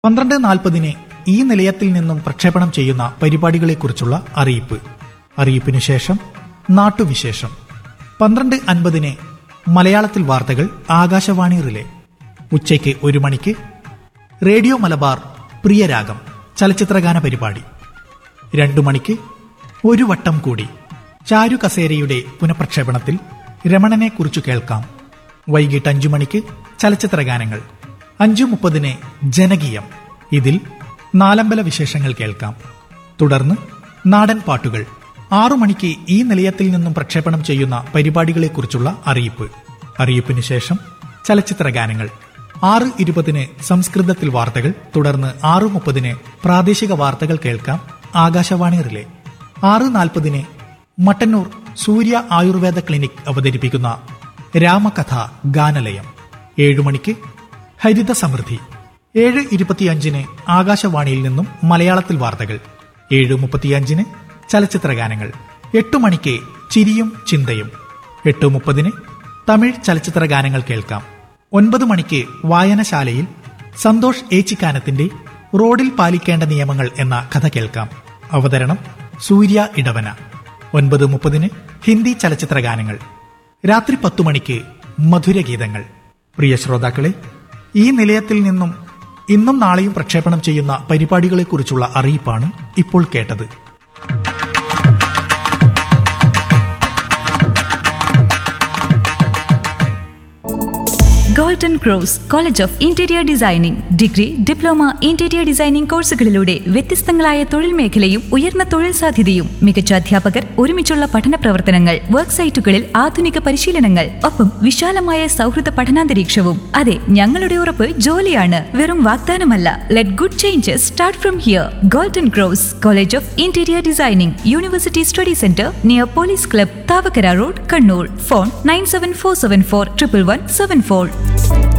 പന്ത്രണ്ട് നാൽപ്പതിന് ഈ നിലയത്തിൽ നിന്നും പ്രക്ഷേപണം ചെയ്യുന്ന പരിപാടികളെക്കുറിച്ചുള്ള അറിയിപ്പ് അറിയിപ്പിനു ശേഷം നാട്ടുവിശേഷം പന്ത്രണ്ട് അൻപതിന് മലയാളത്തിൽ വാർത്തകൾ ആകാശവാണി റിലേ ഉച്ചയ്ക്ക് ഒരു മണിക്ക് റേഡിയോ മലബാർ പ്രിയരാഗം ചലച്ചിത്രഗാന പരിപാടി രണ്ടു മണിക്ക് ഒരു വട്ടം കൂടി ചാരു കസേരയുടെ പുനഃപ്രക്ഷേപണത്തിൽ രമണനെ കുറിച്ചു കേൾക്കാം വൈകിട്ട് അഞ്ചു മണിക്ക് ചലച്ചിത്രഗാനങ്ങൾ അഞ്ചു മുപ്പതിന് ജനകീയം ഇതിൽ നാലമ്പല വിശേഷങ്ങൾ കേൾക്കാം തുടർന്ന് നാടൻ പാട്ടുകൾ ആറു മണിക്ക് ഈ നിലയത്തിൽ നിന്നും പ്രക്ഷേപണം ചെയ്യുന്ന പരിപാടികളെക്കുറിച്ചുള്ള അറിയിപ്പ് അറിയിപ്പിന് ശേഷം ചലച്ചിത്രഗാനങ്ങൾ ആറ് ഇരുപതിന് സംസ്കൃതത്തിൽ വാർത്തകൾ തുടർന്ന് ആറ് മുപ്പതിന് പ്രാദേശിക വാർത്തകൾ കേൾക്കാം ആകാശവാണി റിലേ ആറ് നാൽപ്പതിന് മട്ടന്നൂർ സൂര്യ ആയുർവേദ ക്ലിനിക് അവതരിപ്പിക്കുന്ന രാമകഥ ഗാനലയം ഏഴു മണിക്ക് ഹരിത സമൃദ്ധി ഏഴ് ഇരുപത്തിയഞ്ചിന് ആകാശവാണിയിൽ നിന്നും മലയാളത്തിൽ വാർത്തകൾ ഏഴ് മുപ്പത്തിയഞ്ചിന് ചലച്ചിത്രഗാനങ്ങൾ എട്ടു മണിക്ക് ചിരിയും ചിന്തയും എട്ട് മുപ്പതിന് തമിഴ് ചലച്ചിത്ര ഗാനങ്ങൾ കേൾക്കാം ഒൻപത് മണിക്ക് വായനശാലയിൽ സന്തോഷ് ഏച്ചിക്കാനത്തിന്റെ റോഡിൽ പാലിക്കേണ്ട നിയമങ്ങൾ എന്ന കഥ കേൾക്കാം അവതരണം സൂര്യ ഇടവന ഒൻപത് മുപ്പതിന് ഹിന്ദി ചലച്ചിത്ര ഗാനങ്ങൾ രാത്രി പത്തു മണിക്ക് മധുരഗീതങ്ങൾ പ്രിയ ശ്രോതാക്കളെ ഈ നിലയത്തിൽ നിന്നും ഇന്നും നാളെയും പ്രക്ഷേപണം ചെയ്യുന്ന പരിപാടികളെക്കുറിച്ചുള്ള അറിയിപ്പാണ് ഇപ്പോൾ കേട്ടത് golden cross college of interior designing degree diploma interior designing കോഴ്സുകളിലൂടെ വ്യത്യസ്തങ്ങളായ തൊഴിൽ മേഖലയും ഉയർന്ന തൊഴിൽ സാധ്യതയും മികച്ച അധ്യാപകർ ഒരുമിച്ചുള്ള പഠന പ്രവർത്തനങ്ങൾ വർക്ക് സൈറ്റുകളിൽ ആധുനിക പരിശീലനങ്ങൾ ഒപ്പം വിശാലമായ സൗഹൃദ പഠനാന്തരീക്ഷവും അതെ ഞങ്ങളുടെ ഉറപ്പ് ജോലിയാണ് വെറും വാഗ്ദാനമല്ല let good changes start from here golden cross college of interior designing university study centre near police club Thavakkara road Kannur phone nine seven four seven four triple one seven four